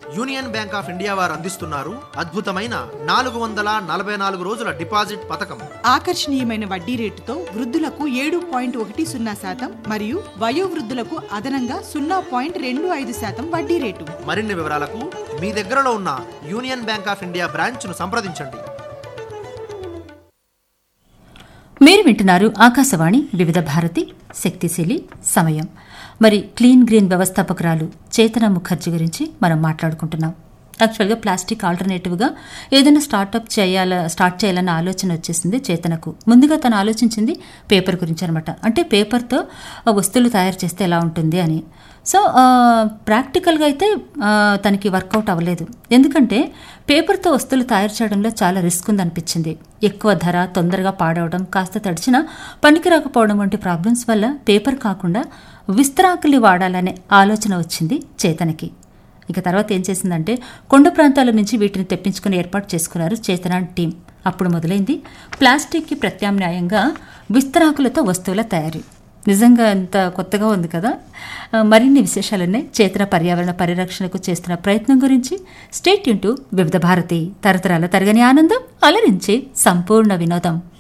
union Bank of India వారు అందిస్తున్నారు అద్భుతమైన నాలుగు వందల నలభై నాలుగు రోజుల డిపాజిట్ పథకం ఆకర్షణీయమైన వడ్డీ రేటుతో వృద్ధులకు ఏడు పాయింట్ ఒకటి సున్నా శాతం మరియు వయోవృద్ధులకు అదనంగా సున్నా పాయింట్ రెండు ఐదు శాతం వడ్డీ రేటు మరిన్ని వివరాలకు మీ దగ్గరలో ఉన్న యూనియన్ బ్యాంక్ ఆఫ్ ఇండియా బ్రాంచ్ను సంప్రదించండి మీరు వింటున్నారు ఆకాశవాణి వివిధ భారతి శక్తిశీలి సమయం మరి క్లీన్ గ్రీన్ వ్యవస్థాపకురాలు చేతన ముఖర్జీ గురించి మనం మాట్లాడుకుంటున్నాం యాక్చువల్గా ప్లాస్టిక్ ఆల్టర్నేటివ్గా ఏదైనా స్టార్టప్ చేయాల స్టార్ట్ చేయాలన్న ఆలోచన వచ్చేసింది చేతనకు ముందుగా తను ఆలోచించింది పేపర్ గురించి అనమాట అంటే పేపర్తో వస్తువులు తయారు చేస్తే ఎలా ఉంటుంది అని సో ప్రాక్టికల్గా అయితే ఆ, తనకి వర్కౌట్ అవ్వలేదు ఎందుకంటే పేపర్తో వస్తువులు తయారు చేయడంలో చాలా రిస్క్ ఉందనిపించింది ఎక్కువ ధర తొందరగా పాడవడం కాస్త తడిచినా పనికి రాకపోవడం వంటి ప్రాబ్లమ్స్ వల్ల పేపర్ కాకుండా విస్తరాకుల్ని వాడాలనే ఆలోచన వచ్చింది చేతనకి ఇక తర్వాత ఏం చేసిందంటే కొండ ప్రాంతాల నుంచి వీటిని తెప్పించుకుని ఏర్పాటు చేసుకున్నారు చేతన టీం అప్పుడు మొదలైంది ప్లాస్టిక్కి ప్రత్యామ్నాయంగా విస్తరాకులతో వస్తువుల తయారీ నిజంగా ఎంత కొత్తగా ఉంది కదా ఆ, మరిన్ని విశేషాలున్నాయి చేతన పర్యావరణ పరిరక్షణకు చేస్తున్న ప్రయత్నం గురించి స్టేట్ యూన్ టు వివిధ భారతి తరతరాల తరగని ఆనందం అలరించి సంపూర్ణ వినోదం